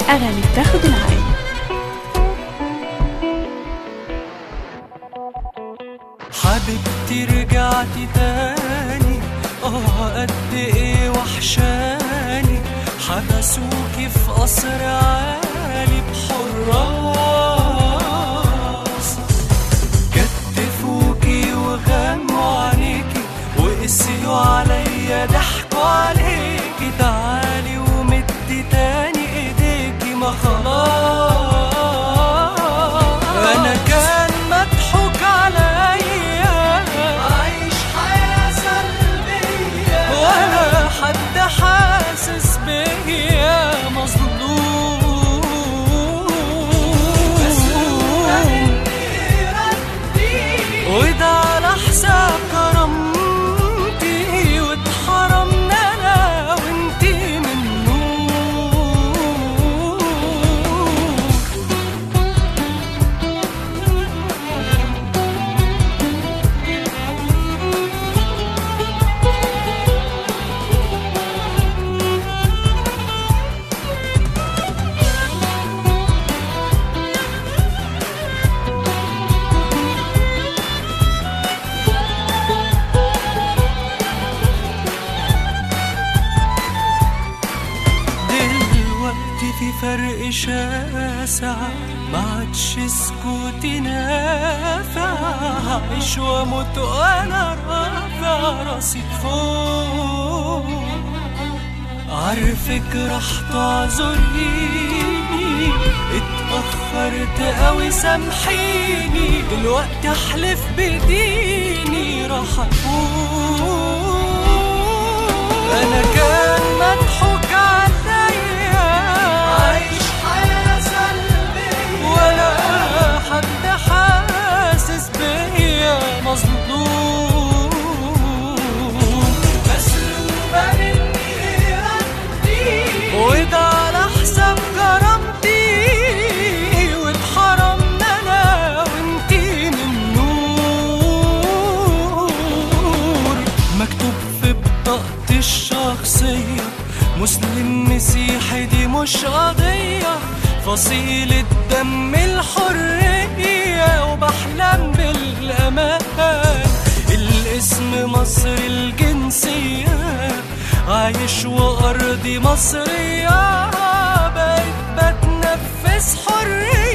أغاني بتاخد العين حبيبتي رجعتي تاني اه قد ايه وحشاني حبسوكي في قصر عالي بحراس كتفوكي وغموا عليكي وقسيوا عليا ضحكوا عليكي تعالي ومدي تاني ايديكي ما خلاص انا كان مضحوك عليا عايش حياة سلبية ولا حد حاسس بيا مظلوم وده على حساب كرامتي واتحرمنا انا وانتي منه دلوقتي في فرق شاسع ما عادش سكوتي نافع هعيش واموت وانا رافع راسي فوق عارفك راح تعذريني اتأخرت قوي سامحيني دلوقتي احلف بديني راح افوق انا كان مضحوك عليا عايش حياة سلبية ولا حد حاسس بيا مظلوم مسلوبة مني ردي وده على حساب كرامتي واتحرمنا انا وانتي من نور مكتوب في بطاقتي الشخصية مسلم مسيحي دي مش قضية فصيلة دم الحرية وبحلم بالأمان الاسم مصر الجنسية عايش وأرضي مصرية بقيت بتنفس حرية